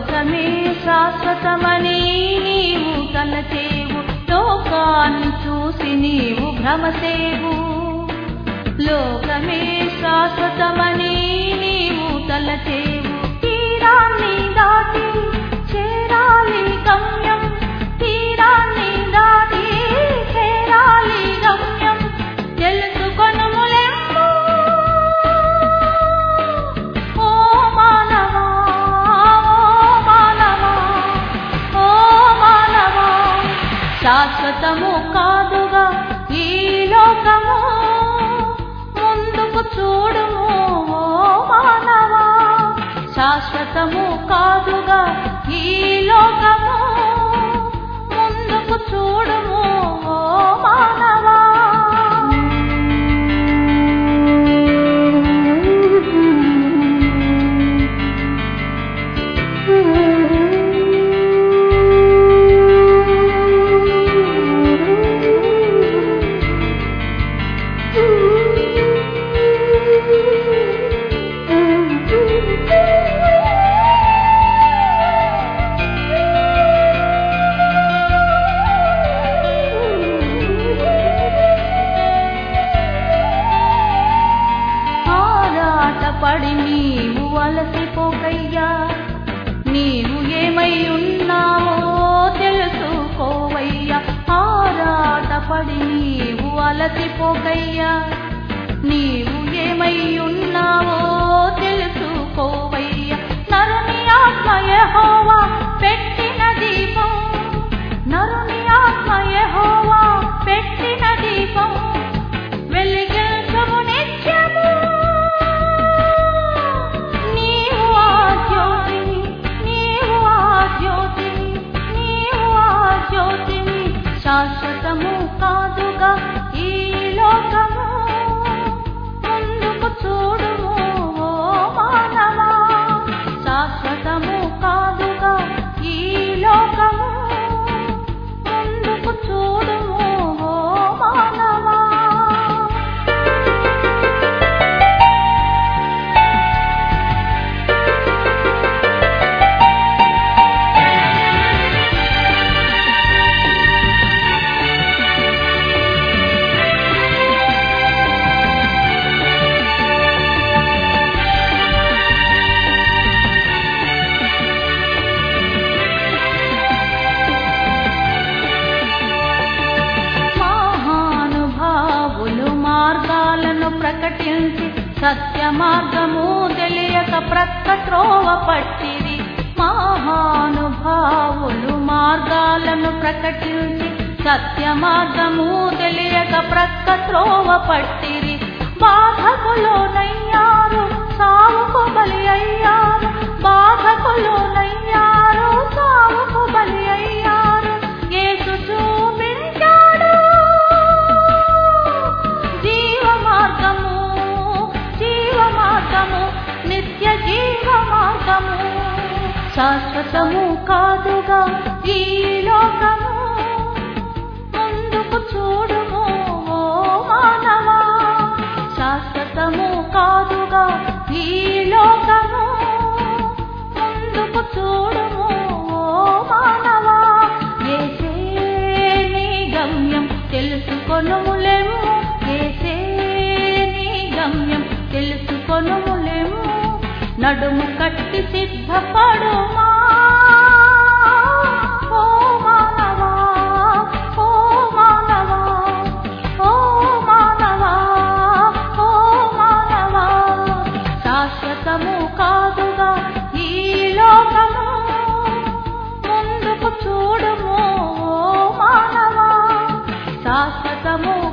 లోకమే శాశ్వతమని నీవు తలచేవు లోకాన్ని చూసి నీవు భ్రమసేవు లోకమే శాశ్వతమని నీవు తలచేవు తీరాన్ని దాటి చేరాలి గమ్యం తీరాన్ని దాటి చేరాలి గమ్యం తెలుసుకొనుములెమ్ము ఓ మానవా ఓ మానవా ఓ మానవా శాశ్వతము కాదుగా ఈ లోకము ముందుకు చూడుము ఓ మానవా శాశ్వతము కాదుగా ఈ లోకము ముందుకు చూడుము ఓ మానవా ఆరాటపడి నీవు అలసిపోకయ్యా నీవు ఏమై ఉన్నావో తెలుసుకోవయ్యా ఆరాటపడి నీవు అలసిపోకయ్యా నీవు ఏమై ఉన్నావో తెలుసుకోవయ్యా నరుని ఆత్మ యెహోవా పెట్టిన దీపం నరుని ఆత్మ యెహోవా పెట్టిన దీపం వెలిగించము నిత్యము నీవు ఆ జ్యోతిని నీవు ఆ జ్యోతిని నీవు ఆ జ్యోతిని శాశ్వతము కాదుగా ఈ లోకము ముందుకు చూడుము ఓ మానవా శాశ్వతము కాదుగా ఈ లోకము ముందుకు చూడుము ఓ మానవా మహానుభావులు మార్గాలను ప్రకటించి సత్య మార్గము తెలియక ప్రక్క త్రోవ పట్టిరి మహానుభావులు మార్గాలను ప్రకటించి సత్య మార్గము తెలియక ప్రక్క త్రోవ పట్టిరి బాధకులో నయ్యారు సావుకు బలి అయ్యారు బాధకులో నయ్యారు సావుకు బలి అయ్యారు యేసు చూపించాడు జీవ మార్గము జీవ మార్గము నిత్య జీవ మార్గము శాశ్వతము కాదుగా ఈ లోకము ముందుకు చూడుము ఓ మానవా శాశ్వతము కాదుగా ఈ లోకము ముందుకు చూడుము ఓ మానవా ఏసే నీ గమ్యం తెలుసుకొనుములేము ఏసే నీ గమ్యం తెలుసుకొనుములేము నడుము కట్టి సిద్ధపడుమా ఓ మానవా ఓ మానవా ఓ మానవా ఓ మానవా శాశ్వతము కాదుగా ఈ లోకము ముందుకు చూడుము ఓ మానవా శాశ్వతము